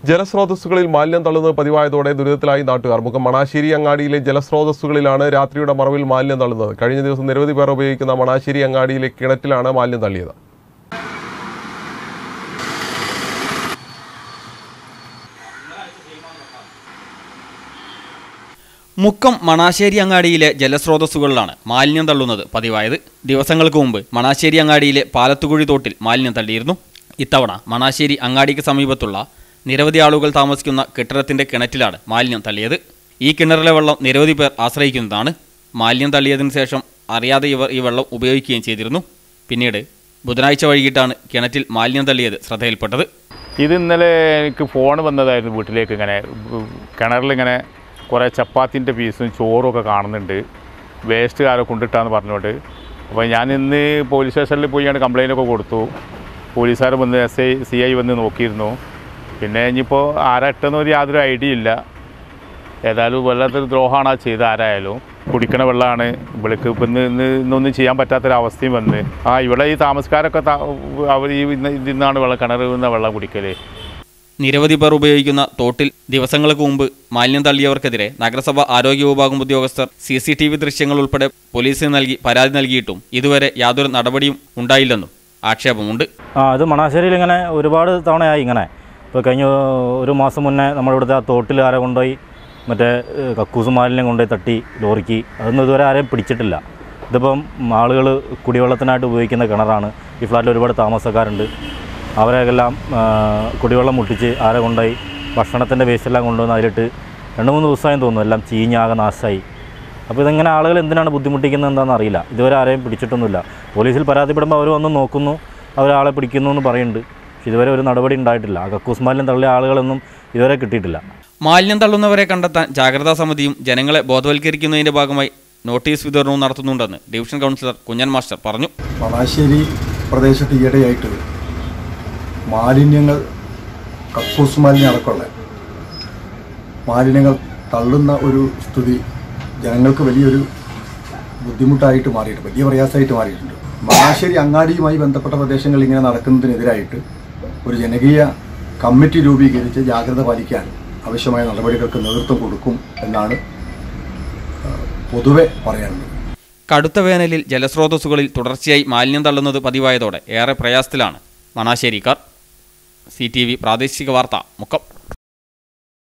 ജലസ്രോതസ്സുകളിൽ മാലിന്യം തള്ളുന്നത് പതിവായതോടെ ദുരിതത്തിലായി നാട്ടുകാർ മുഖം മണാശ്ശേരി അങ്ങാടിയിലെ ജലസ്രോതസ്സുകളിലാണ് രാത്രിയുടെ മറവിൽ മാലിന്യം തള്ളുന്നത് കഴിഞ്ഞ ദിവസം നിരവധി പേർ ഉപയോഗിക്കുന്ന മണാശ്ശേരി അങ്ങാടിയിലെ കിണറ്റിലാണ് മാലിന്യം തള്ളിയത് മുക്കം മണാശ്ശേരി അങ്ങാടിയിലെ ജലസ്രോതസ്സുകളിലാണ് മാലിന്യം തള്ളുന്നത് പതിവായത് ദിവസങ്ങൾക്ക് മുമ്പ് മണാശ്ശേരി അങ്ങാടിയിലെ പാലത്തുകുഴി തോട്ടിൽ മാലിന്യം തള്ളിയിരുന്നു ഇത്തവണ മണാശ്ശേരി അങ്ങാടിക്ക് സമീപത്തുള്ള നിരവധി ആളുകൾ താമസിക്കുന്ന കെട്ടിടത്തിന്റെ കിണറ്റിലാണ് മാലിന്യം തള്ളിയത് ഈ കിണറിലെ വെള്ളം നിരവധി പേർ ആശ്രയിക്കുന്നതാണ് മാലിന്യം തള്ളിയതിനു ശേഷം അറിയാതെ ഇവർ ഈ വെള്ളം ഉപയോഗിക്കുകയും ചെയ്തിരുന്നു പിന്നീട് ബുധനാഴ്ച വൈകിട്ടാണ് കിണറ്റിൽ മാലിന്യം തള്ളിയത് ശ്രദ്ധയിൽപ്പെട്ടത് ഇത് ഇന്നലെ എനിക്ക് ഫോൺ വന്നതായിരുന്നു വീട്ടിലേക്ക് ഇങ്ങനെ കിണറിലിങ്ങനെ കുറേ ചപ്പാത്തിൻ്റെ പീസും ചോറും ഒക്കെ കാണുന്നുണ്ട് വേസ്റ്റ് ആരോ കൊണ്ടിട്ടാന്ന് പറഞ്ഞുകൊണ്ട് അപ്പോൾ ഞാൻ ഇന്ന് പോലീസ് സ്റ്റേഷനിൽ പോയി കംപ്ലൈൻ്റ് ഒക്കെ കൊടുത്തു പോലീസുകാർ വന്ന് എസ് ഐ സി ഐ വന്ന് നോക്കിയിരുന്നു പിന്നെ ഇനിയിപ്പോൾ ആരാ ഇട്ടെന്ന് ഒരു യാതൊരു ഐഡിയ ഇല്ല ഏതായാലും വല്ലാത്തൊരു ദ്രോഹമാണ് ആ ചെയ്ത ആരായാലും കുടിക്കണ വെള്ളമാണ് ഇവിടേക്ക് ഇപ്പം ഇന്ന് ഇന്ന് ഇന്നൊന്നും ചെയ്യാൻ പറ്റാത്തൊരവസ്ഥയും വന്ന് ആ ഇവിടെ ഈ താമസക്കാരൊക്കെ താ- അവർ ഈ ഇന്ന് ഇതിന്നാണ് വെള്ളം കിണറിൽ നിന്ന് വെള്ളം കുടിക്കൽ നിരവധി പേർ ഉപയോഗിക്കുന്ന തോട്ടിൽ ദിവസങ്ങൾക്ക് മുമ്പ് മാലിന്യം തള്ളിയവർക്കെതിരെ നഗരസഭ ആരോഗ്യ വിഭാഗം ഉദ്യോഗസ്ഥർ സി സി ടി വി ദൃശ്യങ്ങൾ ഉൾപ്പെടെ പോലീസിന് നൽകി പരാതി നൽകിയിട്ടും ഇതുവരെ യാതൊരു നടപടിയും ഉണ്ടായില്ലെന്നും ആക്ഷേപമുണ്ട് ആ ഇത് മണാശ്ശേരിയിൽ ഇങ്ങനെ ഒരുപാട് തവണയായി ഇങ്ങനെ ഇപ്പോൾ കഴിഞ്ഞ ഒരു മാസം മുന്നേ നമ്മുടെ ഇവിടുത്തെ ആ തോട്ടിൽ ആരെ കൊണ്ടുപോയി മറ്റേ ഏഹ്, കക്കൂസ് മാലിന്യം കൊണ്ടുപോയി തട്ടി ലോറിക്ക് അതൊന്നും ഇതുവരെ ആരെയും പിടിച്ചിട്ടില്ല ഇതിപ്പം ആളുകൾ കുടിവെള്ളത്തിനായിട്ട് ഉപയോഗിക്കുന്ന കിണറാണ് ഈ ഫ്ലാറ്റിൽ ഒരുപാട് താമസക്കാരുണ്ട് അവരെല്ലാം ആ, കുടിവെള്ളം മുട്ടിച്ച് ആരെ കൊണ്ടുപോയി ഭക്ഷണത്തിൻ്റെ വേസ്റ്റെല്ലാം കൊണ്ടുവന്ന് അതിലിട്ട് രണ്ട് മൂന്ന് ദിവസമായി തോന്നുന്നു എല്ലാം ചീഞ്ഞാകെ നാശമായി അപ്പോൾ ഇതെങ്ങനെ ആളുകൾ എന്തിനാണ് ബുദ്ധിമുട്ടിക്കുന്നത് എന്താണെന്ന് അറിയില്ല ഇതുവരെ ആരെയും പിടിച്ചിട്ടൊന്നുമില്ല പോലീസിൽ പരാതിപ്പെടുമ്പോൾ അവർ വന്ന് നോക്കുന്നു അവരാളെ പിടിക്കുന്നു എന്ന് പറയുന്നുണ്ട് പക്ഷെ ഇതുവരെ ഒരു നടപടി ഉണ്ടായിട്ടില്ല ആ കക്കൂസ് മാലിന്യം തള്ളിയ ആളുകളൊന്നും ഇതുവരെ കിട്ടിയിട്ടില്ല മാലിന്യം തള്ളുന്നവരെ കണ്ടെത്താൻ ജാഗ്രതാ സമിതിയും ജനങ്ങളെ ബോധവൽക്കരിക്കുന്നതിന്റെ ഭാഗമായി നോട്ടീസ് വിതരണവും നടത്തുന്നുണ്ടെന്ന് ഡിവിഷൻ കൗൺസിലർ കുഞ്ഞൻ മാസ്റ്റർ പറഞ്ഞു മണാശ്ശേരി പ്രദേശത്ത് ഈയിടെയായിട്ട് മാലിന്യങ്ങൾ കക്കൂസ് മാലിന്യം അടക്കമുള്ള മാലിന്യങ്ങൾ തള്ളുന്ന ഒരു സ്ഥിതി ജനങ്ങൾക്ക് വലിയൊരു ബുദ്ധിമുട്ടായിട്ട് മാറിയിട്ടുണ്ട് വലിയ പ്രയാസമായിട്ട് മാറിയിട്ടുണ്ട് മണാശ്ശേരി അങ്ങാടിയുമായി ബന്ധപ്പെട്ട പ്രദേശങ്ങൾ ഇങ്ങനെ നടക്കുന്നതിനെതിരായിട്ട് ഒരു ജനകീയ കമ്മിറ്റി രൂപീകരിച്ച് ജാഗ്രത പാലിക്കാൻ ആവശ്യമായ നടപടികൾക്ക് നേതൃത്വം കൊടുക്കും എന്നാണ് ആ, പൊതുവെ പറയാനുള്ളത് കടുത്ത വേനലിൽ ജലസ്രോതസ്സുകളിൽ തുടർച്ചയായി മാലിന്യം തള്ളുന്നത് പതിവായതോടെ ഏറെ പ്രയാസത്തിലാണ് മണാശ്ശേരിക്കാർ സി ടി വി പ്രാദേശിക വാർത്ത മുക്കം